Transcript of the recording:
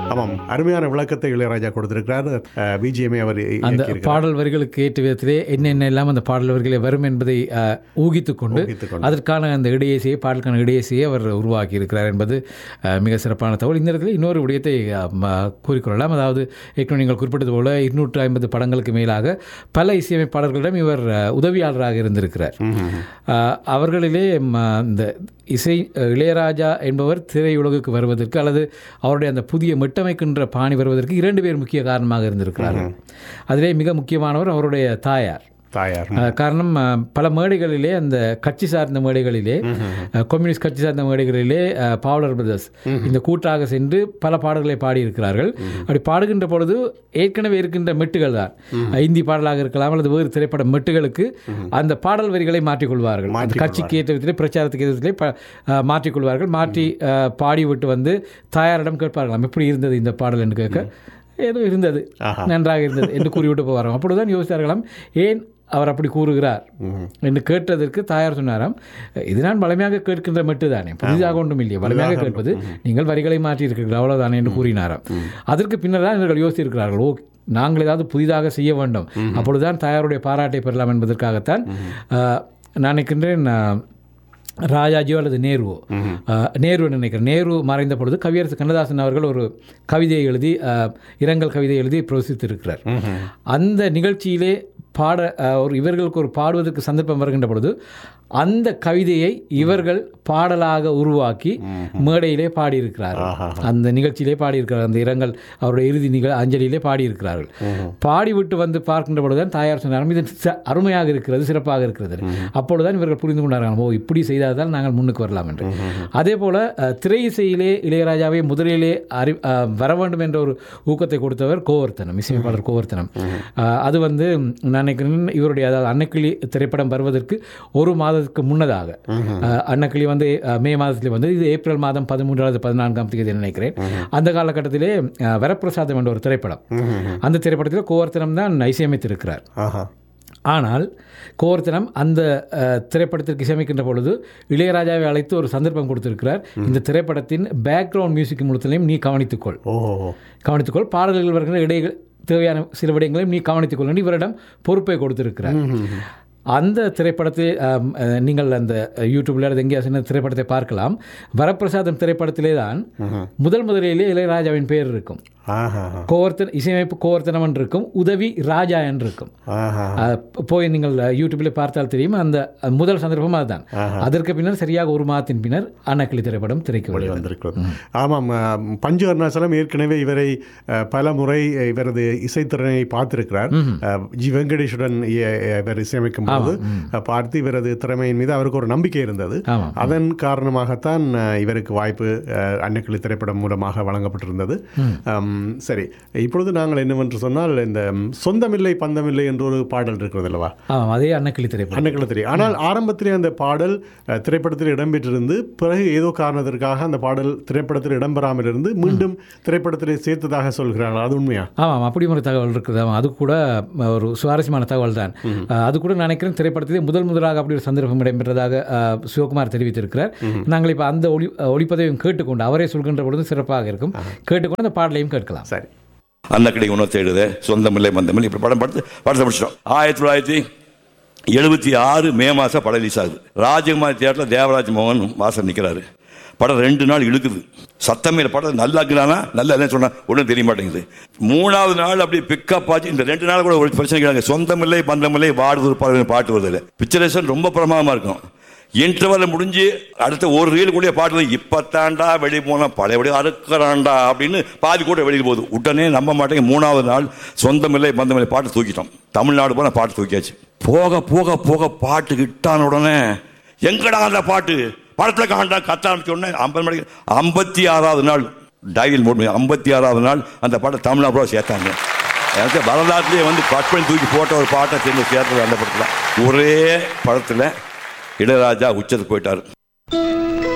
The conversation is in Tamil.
ஆமாம் அருமையான விளக்கத்தை இளையராஜா கொடுத்திருக்கிறார் பிஜிஎம்ஐ அவர் இ- அந்த இயக்கியிருக்கிறார். பாடல் வரிகளுக்கு ஏற்ற விதத்திலே என்னென்ன எல்லாம் அந்த பாடல் வரிகளே வரும் என்பதை அஹ், ஊகித்துக் கொண்டு ஊகித்துக் அதற்கான அந்த இடையேசியை பாடலுக்கான இடையேசியை அவர் உருவாக்கி இருக்கிறார் என்பது அஹ், மிக சிறப்பான தகவல் இந்த இடத்துல இன்னொரு விடயத்தை அஹ், ம- கூறிக்கொள்ளலாம் அதாவது ஏற்கனவே நீங்கள் குறிப்பிட்டது போல இருநூற்று ஐம்பது படங்களுக்கு மேலாக பல இசையமைப்பாளர்களிடம் இவர் அஹ், உதவியாளராக இருந்திருக்கிறார் அஹ், அவர்களிலே ம, இந்த இசை அஹ், இளையராஜா என்பவர் திரையுலகுக்கு வருவதற்கு அல்லது அவருடைய அந்த புதிய மெட்டமைக்கின்ற பாணி வருவதற்கு இரண்டு பேர் முக்கிய காரணமாக இருந்திருக்கிறார்கள் அதிலே மிக முக்கியமானவர் அவருடைய தாயார் தாயார் அஹ், காரணம் அஹ், பல மேடைகளிலே அந்த கட்சி சார்ந்த மேடைகளிலே அஹ், கம்யூனிஸ்ட் கட்சி சார்ந்த மேடைகளிலே அஹ், பாவலர் பிரதர்ஸ் இந்த கூட்டாக சென்று பல பாடல்களை பாடியிருக்கிறார்கள் அப்படி பாடுகின்ற பொழுது ஏற்கனவே இருக்கின்ற மெட்டுகள் தான் அஹ், இந்தி பாடலாக இருக்கலாம் அல்லது வேறு திரைப்பட மெட்டுகளுக்கு அந்த பாடல் வரிகளை மாற்றிக்கொள்வார்கள் அந்த கட்சிக்கு ஏற்ற விதத்திலே பிரச்சாரத்துக்கு ஏற்ற விதத்திலே ப- அஹ், மாற்றிக்கொள்வார்கள் மாற்றி அஹ், பாடிவிட்டு வந்து தாயாரிடம் கேட்பார்களாம் எப்படி இருந்தது இந்த பாடல் என்று கேட்க ஏதோ இருந்தது நன்றாக இருந்தது என்று கூறிவிட்டு போவாராம் அப்பொழுதுதான் யோசித்தார்களாம் ஏன் அவர் அப்படி கூறுகிறார் என்று கேட்டதற்கு தாயார் சொன்னாராம் இது நான் வலிமையாக கேட்கின்ற மெட்டு தானே புதிதாக ஒன்றும் இல்லையே வலிமையாக கேட்பது நீங்கள் வரிகளை மாற்றி இருக்கிறீர்கள் அவ்வளவுதானே என்று கூறினாராம் அதற்கு பின்னர் தான் இவர்கள் யோசித்திருக்கிறார்கள் ஓ நாங்கள் ஏதாவது புதிதாக செய்ய வேண்டும் அப்பொழுதுதான் தாயாருடைய பாராட்டை பெறலாம் என்பதற்காகத்தான் ஆஹ், நான் நினைக்கின்றேன் ஆஹ், ராஜாஜியோ அல்லது நேருவோ ஆஹ், நேரு நினைக்கிறேன் நேரு மறைந்த பொழுது கவியரசு கண்ணதாசன் அவர்கள் ஒரு கவிதையை எழுதி ஆஹ், இரங்கல் கவிதை எழுதி பிரவசித்திருக்கிறார் அந்த நிகழ்ச்சியிலே பாட ஆஹ், ஒரு இவர்களுக்கு ஒரு பாடுவதற்கு சந்தர்ப்பம் வருகின்ற பொழுது அந்த கவிதையை இவர்கள் பாடலாக உருவாக்கி மேடையிலே பாடியிருக்கிறார்கள் அந்த நிகழ்ச்சியிலே பாடியிருக்கிறார்கள் அந்த இரங்கல் அவருடைய இறுதி நிகழ் அஞ்சலியிலே பாடியிருக்கிறார்கள் பாடிவிட்டு வந்து பார்க்கின்ற பொழுதுதான் தாயார் சொன்னார் இது ச- அருமையாக இருக்கிறது சிறப்பாக இருக்கிறது அப்பொழுதுதான் இவர்கள் புரிந்து கொண்டார்கள் ஓ இப்படி செய்தால்தான் நாங்கள் முன்னுக்கு வரலாம் என்று அதே போல அஹ், திரை இசையிலே இளையராஜாவை முதலிலே அறி அஹ், வர வேண்டும் என்ற ஒரு ஊக்கத்தை கொடுத்தவர் கோவர்த்தனம் இசையமைப்பாளர் கோவர்த்தனம் அஹ், அது வந்து நான் நினைக்கிறேன் இவருடைய அதாவது அன்னக்கிளி திரைப்படம் வருவதற்கு ஒரு மாதத்துக்கு முன்னதாக அஹ், அன்னக்கிளி வந்து அஹ், மே மாதத்தில் வந்து இது ஏப்ரல் மாதம் பதிமூன்றாவது பதினான்காம் தேதி நினைக்கிறேன் அந்த காலகட்டத்திலே அஹ், வரப்பிரசாதம் என்ற ஒரு திரைப்படம் அந்த திரைப்படத்தில் கோவர்த்தனம் தான் இசையமைத்திருக்கிறார் ஆஹா ஆனால் கோவர்த்தனம் அந்த அஹ், திரைப்படத்திற்கு இசையமைக்கின்ற பொழுது இளையராஜாவை அழைத்து ஒரு சந்தர்ப்பம் கொடுத்திருக்கிறார் இந்த திரைப்படத்தின் பேக்ரவுண்ட் மியூசிக் முழுத்திலையும் நீ கவனித்துக்கொள் ஓ கவனித்துக்கொள் பாடல்கள் வருகிற இடைகள் தேவையான சில விடயங்களையும் நீ கவனித்துக்கொள் என்று இவரிடம் பொறுப்பை கொடுத்திருக்கிறார் அந்த திரைப்படத்தில் ஆம், அஹ், நீங்கள் அந்த யூடியூப்ல அல்லது எங்கேயா சின்ன திரைப்படத்தை பார்க்கலாம் வரப்பிரசாதம் திரைப்படத்திலே தான் முதல் முதலிலே இளையராஜாவின் பெயர் இருக்கும் ஆஹா கோவர்த்தன் இசையமைப்பு கோவர்த்தனம் என்று இருக்கும் உதவி ராஜா என்று இருக்கும் ஆஹா அஹ் போய் நீங்கள் யூடியூப்ல பார்த்தால் தெரியும் அந்த அஹ், முதல் சந்தர்ப்பம் அதுதான் அதற்கு பின்னர் சரியாக ஒரு மாதத்தின் பின்னர் அன்னக்கிளி திரைப்படம் திரைக்கு வெளிவந்தது. வந்திருக்கிறது ஆமாம் அஹ், பஞ்சு அருணாச்சலம் ஏற்கனவே இவரை அஹ், பல முறை இவரது இசைத்திறனை பார்த்திருக்கிறார் அஹ், ஜி வெங்கடேஷுடன் இய- இவர் இசையமைக்கும் போது அஹ், பார்த்து இவரது திறமையின் மீது அவருக்கு ஒரு நம்பிக்கை இருந்தது ஆமாம். அதன் காரணமாகத்தான் அஹ், இவருக்கு வாய்ப்பு அஹ், அன்னக்கிளி திரைப்படம் மூலமாக வழங்கப்பட்டிருந்தது அம், சரி இப்பொழுது நாங்கள் என்னவென்று சொன்னால் இந்த ம், சொந்தமில்லை பந்தமில்லை என்ற ஒரு பாடல் இருக்கிறது அல்லவா ஆமாம் அதே அன்னக்கிளி திரைப்படம் அன்னைக்குள்ள தெரியும் ஆனால் ஆரம்பத்திலே அந்த பாடல் அஹ், திரைப்படத்தில் இடம்பெற்றிருந்து பிறகு ஏதோ காரணத்திற்காக அந்த பாடல் திரைப்படத்தில் இடம்பெறாமல் இருந்து மீண்டும் திரைப்படத்திலே சேர்த்ததாக சொல்கிறார்கள் அது உண்மையா ஆமாம் அப்படி ஒரு தகவல் இருக்குது ஆமாம் அது கூட அஹ், ஒரு சுவாரஸ்யமான தகவல் தான் அஹ், அது கூட நான் நினைக்கிறேன் திரைப்படத்திலே முதல் முதலாக அப்படி ஒரு சந்தர்ப்பம் இடம்பெற்றதாக அஹ், சிவகுமார் தெரிவித்திருக்கிறார் நாங்கள் இப்போ அந்த ஒளி ஒளிப்பதையும் கேட்டுக்கொண்டு அவரே சொல்கின்ற பொழுது சிறப்பாக இருக்கும் கேட்டுக்கொண்டு அந்த பாடலையும் கேட்கலாம் சரி அன்னக்கடை உணர்த்து எழுத சொந்தமில்லை பந்தமில்லை இப்படி படம் படுத்து படத்தை முடிச்சிட்டோம் ஆயிரத்தி தொள்ளாயிரத்தி எழுபத்தி ஆறு மே மாதம் படம் ரிலீஸ் ஆகுது ராஜகுமாரி தியேட்டரில் தேவராஜ் மோகன் வாசல் நிற்கிறாரு படம் ரெண்டு நாள் இழுக்குது சத்தமே இல்லை படம் நல்லா இருக்கிறானா நல்லா இல்லைன்னு சொன்னா ஒன்றும் தெரிய மாட்டேங்குது மூணாவது நாள் அப்படி பிக்கப் ஆச்சு இந்த ரெண்டு நாள் கூட ஒரு பிரச்சனை கிடையாது சொந்தமில்லை பந்தமில்லை வாடுவது ஒரு பாடு- பாட்டு வருது இல்லை பிக்சரேஷன் ரொம்ப பிரமாதமாக இருக்கும் இன்டர்வல் முடிஞ்சு அடுத்த ஒரு ரீல் கூட பாட்டு இப்பத்தாண்டா வெளியே போனா பழையபடி அறுக்கிறான்டா அப்படின்னு பாதி கூட வெளியே போகுது உடனே நம்ப மாட்டேங்க மூணாவது நாள் சொந்தமில்லை பந்தமில்லை பாட்டு தூக்கிட்டோம் தமிழ்நாடு போன பாட்டு தூக்கியாச்சு போக போக போக பாட்டு கிட்டான உடனே எங்கடா அந்த பாட்டு படத்துல காண்டா கத்த ஆரம்பிச்ச உடனே ஐம்பது மணிக்கு ஐம்பத்தி ஆறாவது நாள் டைவில் மூணு ஐம்பத்தி ஆறாவது நாள் அந்த பாட்டை தமிழ்நாடு சேர்த்தாங்க எனக்கு வரலாற்றுலேயே வந்து கட் பண்ணி தூக்கி போட்ட ஒரு பாட்டை சேர்ந்து சேர்த்தது அந்த படத்தில் ஒரே படத்தில் இளையராஜா உச்சத்துக்கு போயிட்டார்